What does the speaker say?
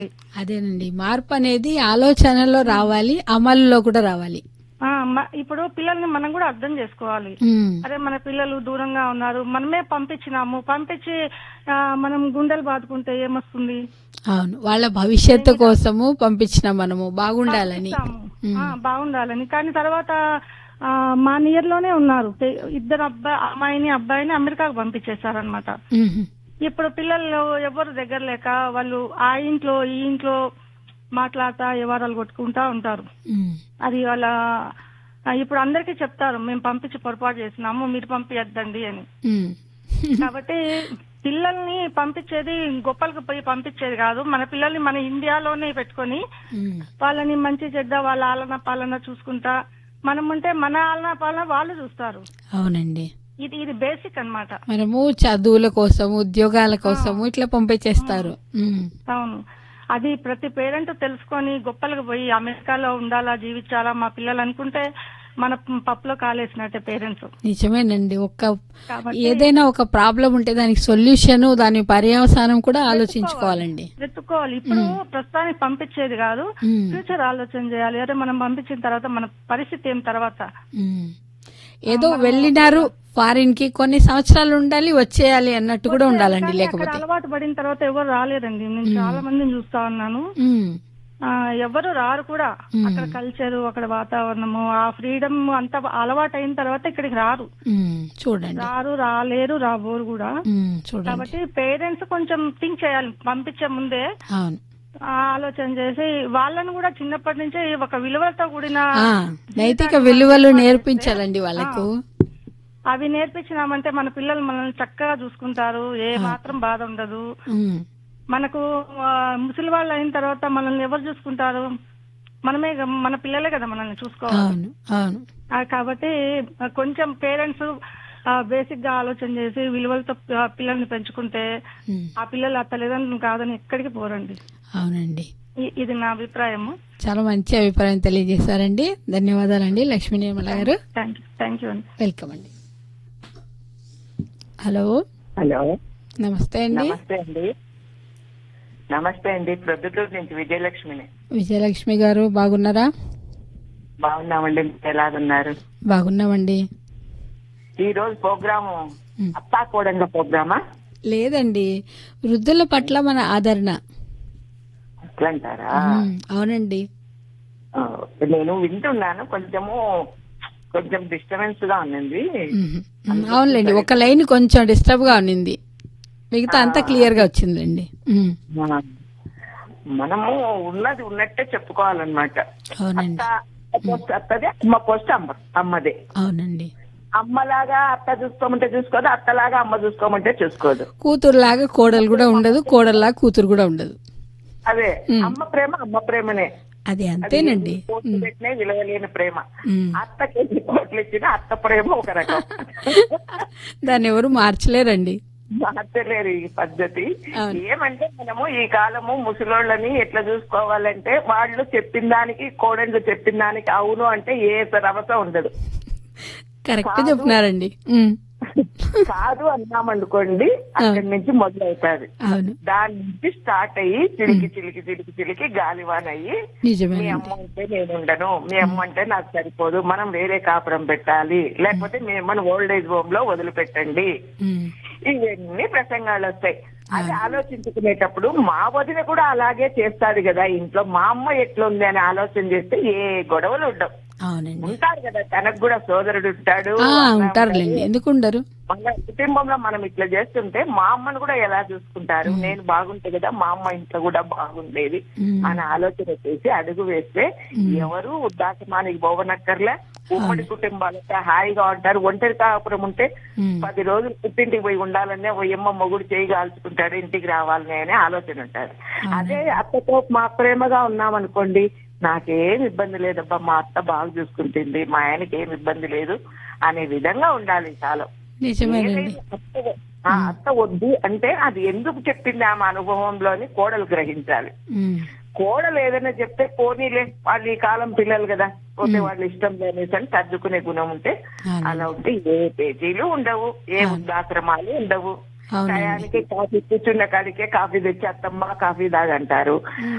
అదేనండి మార్పు అనేది ఆలోచనలో రావాలి అమలులో కూడా రావాలి ఆ, మ- ఇప్పుడు పిల్లల్ని మనం కూడా అర్థం చేసుకోవాలి ఉమ్, అదే మన పిల్లలు దూరంగా ఉన్నారు మనమే పంపించినాము పంపించి ఆ, మనం గుండెలు బాదుకుంటే ఏమొస్తుంది అవును వాళ్ళ భవిష్యత్తు కోసము పంపించిన మనము బాగుండాలని పంపిస్తాము. ఆ, బాగుండాలని కానీ తర్వాత ఆ, మా నియర్ లోనే ఉన్నారు పె- ఇద్దరు అబ్బాయి అమ్మాయిని అబ్బాయిని అమెరికాకు పంపించేశారనమాట ఉహు, ఇప్పుడు పిల్లలు ఎవరు దగ్గర లేక వాళ్ళు ఆ ఇంట్లో ఈ ఇంట్లో మాట్లాడతా వ్యవహారాలు కొట్టుకుంటా ఉంటారు ఉమ్, అది వాళ్ళ ఆ, ఇప్పుడు అందరికీ చెప్తారు మేము పంపించి పొరపాటు చేసినాము మీరు పంపించద్దండి అని ఉమ్, కాబట్టి పిల్లల్ని పంపించేది గొప్పలకు పోయి పంపించేది కాదు మన పిల్లల్ని మన ఇండియాలోనే పెట్టుకొని ఉమ్, వాళ్ళని మంచి చెడ్డ వాళ్ళ ఆలన పాలన చూసుకుంటా మనం ఉంటే మన ఆలన పాలన వాళ్ళు చూస్తారు అవునండి ఇది ఇది బేసిక్ అన్నమాట మనము చదువుల కోసం ఉద్యోగాల కోసము ఇట్లా పంపించేస్తారు ఉమ్, అవును అది ప్రతి పేరెంట్ తెలుసుకొని గొప్పలకు పోయి అమెరికాలో ఉండాలా జీవించాలా మా పిల్లలు అనుకుంటే మన పప్పులో కాలేసినట్టే పేరెంట్స్ నిజమేనండి ఒక్క కాబట్టి ఏదైనా ఒక ప్రాబ్లం ఉంటే దానికి సొల్యూషన్ దాని పర్యవసానం కూడా ఆలోచించుకోవాలండి వెతుక్కోవాలి ఇప్పుడు ప్రస్తుతానికి పంపించేది కాదు ఉమ్, ఫ్యూచర్ ఆలోచన చేయాలి అరే మనం పంపించిన తర్వాత మన పరిస్థితి ఏం తర్వాత ఉమ్. ఏదో వెళ్ళినారు ఫారిన్ కి కొన్ని సంవత్సరాలు ఉండాలి వచ్చేయాలి అన్నట్టు కూడా ఉండాలండి కానీ అక్కడ లేకపోతే అలవాటు పడిన తర్వాత ఎవరు రాలేదండి నేను చాలా మందిని చూస్తా ఉన్నాను ఉమ్, ఆ, ఎవరు రారు కూడా అక్కడ కల్చర్ అక్కడ వాతావరణము ఆ ఫ్రీడమ్ అంతా అలవాటు అయిన తర్వాత ఇక్కడికి రారు ఉమ్, చూడండి రారు రాలేరు రాబోరు కూడా ఉమ్, చూడండి కాబట్టి పేరెంట్స్ కొంచెం థింక్ చేయాలి పంపించే ముందే అవును ఆ, ఆలోచన చేసి వాళ్ళని కూడా చిన్నప్పటి నుంచే ఒక విలువలతో కూడిన ఆ, నైతిక విలువలు నేర్పించాలండి వాళ్ళకు అవి నేర్పించినామంటే మన పిల్లలు మనల్ని చక్కగా చూసుకుంటారు ఏ మాత్రం బాధ ఉండదు ఉమ్, మనకు ఆ, ముసలి వాళ్ళు అయిన తర్వాత మనల్ని ఎవరు చూసుకుంటారు మనమే గ- మన పిల్లలే కదా మనల్ని చూసుకోవాలి అవును అవును ఆ, కాబట్టి ఆ, కొంచెం పేరెంట్స్ బేసిక్ గా ఆలోచన చేసి విలువలతో ఆ, పిల్లల్ని పెంచుకుంటే ఉమ్, ఆ పిల్లలు ఆ తల్లిదండ్రులు కాదని ఎక్కడికి పోరండి అవునండి ఇ- ఇది నా అభిప్రాయము చాలా మంచి అభిప్రాయం తెలియజేశారండి ధన్యవాదాలండి Lakshmi Nirmala garu thank you thank you అండి వెల్కమ్ అండి హలో హలో నమస్తే అండి నమస్తే అండి నమస్తే అండి ప్రొద్దుటూరు నుంచి విజయలక్ష్మిని విజయలక్ష్మి గారు బాగున్నారా బాగున్నామండి మీరు ఎలాగున్నారు బాగున్నామండి ఈ రోజు ప్రోగ్రాము ఉమ్. అత్తా కోడంగా ప్రోగ్రామా లేదండి వృద్ధుల పట్ల మన ఆదరణ అట్లంటారా ఉమ్, అవునండి ఆ, నేను వింటున్నాను కొంచెము కొంచెం డిస్టర్బెన్స్ గా ఉంది ఉమ్, ఉమ్, అవునులేండి ఒక లైన్ కొంచెం డిస్టర్బ్ గా ఉన్నింది మిగతా అంతా క్లియర్ గా వచ్చిందండి ఉమ్, ఆ, మనము ఉన్నది ఉన్నట్టే చెప్పుకోవాలన్నమాట అవునండి అత్త పోస్ట్ అత్తదే అమ్మ పోస్ట్ అమ్మ అమ్మదే అవునండి అమ్మలాగా అత్త చూసుకోమంటే చూసుకోదు అత్తలాగా అమ్మ చూసుకోమంటే చూసుకోదు కూతురులాగా కోడలు కూడా ఉండదు కోడల్లాగా కూతురు కూడా ఉండదు అదే అమ్మ ప్రేమ అమ్మ ప్రేమనే అది అంతేనండి కోట్లు పెట్టినే విలువలేని ప్రేమ ఉమ్, అత్తకి ఎన్ని కోట్లు ఇచ్చినా అత్త ప్రేమ ఒక రకం దాన్ని ఎవరు మార్చలేరండి మార్చలేరు ఈ పద్ధతి అవును. ఏమంటే మనము ఈ కాలము ముసలోళ్ళని ఎట్లా చూసుకోవాలంటే వాళ్ళు చెప్పిన దానికి కోడళ్ళు చెప్పిన దానికి అవును అంటే ఏ రవస ఉండదు కరెక్ట్ చెప్తున్నారండి ఉమ్, కాదు అన్నామనుకోండి అక్కడి నుంచి మొదలవుతాది అవును దాని నుంచి స్టార్ట్ అయ్యి చిలికి చిలికి చిలికి చిలికి గాలివాన్ అయ్యి మీ నిజమేనండి అమ్మ అంటే నేను ఉండను మీ అమ్మ అంటే నాకు సరిపోదు మనం వేరే కాపురం పెట్టాలి లేకపోతే మీ అమ్మను ఓల్డ్ ఏజ్ హోమ్ లో వదిలిపెట్టండి ఉమ్, ఇవన్నీ ప్రసంగాలు వస్తాయి అది ఆలోచించుకునేటప్పుడు మా వదిన కూడా అలాగే చేస్తాడు కదా ఇంట్లో మా అమ్మ ఎట్లుంది అని ఆలోచన చేస్తే ఏ గొడవలు ఉండవు అవునండి ఉంటారు కదా తనకు కూడా సోదరుడు ఉంటాడు ఆ అన్న ఉంటారులేండి ఎందుకు ఉండరు మన కుటుంబంలో మనం ఇట్లా చేస్తుంటే మా అమ్మను కూడా ఎలా చూసుకుంటారు నేను బాగుంటే కదా మా అమ్మ ఇంట్లో కూడా బాగుండేది ఉమ్, అని ఆలోచన చేసి అడుగు వేస్తే ఎవరు ఉద్దాసమానికి పోవనక్కర్లే ఉమ్మడి కుటుంబాలతో హాయిగా ఉంటారు ఒంటరి కాపురం ఉంటే ఉమ్, పది రోజులు పుట్టింటికి పోయి ఉండాలనే ఓ ఎమ్మ మొగుడు చేయి కాల్చుకుంటాడు ఇంటికి రావాలని అనే ఆలోచన ఉంటారు అదే అత్తతో మా ప్రేమగా ఉన్నామనుకోండి నాకేం ఇబ్బంది లేదబ్బా మా అత్త బాగా చూసుకుంటుంది మా ఆయనకి ఏం ఇబ్బంది లేదు అనే విధంగా ఉండాలి ఈ కాలం నిజమేనండి ఏదైనా అత్త- ఆ అత్త వద్దు అంటే అది ఎందుకు చెప్పింది ఆమె అనుభవంలోని కోడలు గ్రహించాలి ఉమ్, కోడలు ఏదైనా చెప్తే పోనీలే వాళ్ళు ఈ కాలం పిల్లలు కదా పోతే వాళ్ళు ఇష్టం లేనేసి అని సర్దుకునే గుణం ఉంటే అవునండి. అలా ఉంటే ఏ పేజీలు ఉండవు ఏ వృద్ధాశ్రమాలు ఉండవు అవునండి టయానికి కాఫీ కూర్చున్న కాడికే కాఫీ తెచ్చేత్తమ్మా కాఫీ తాగంటారు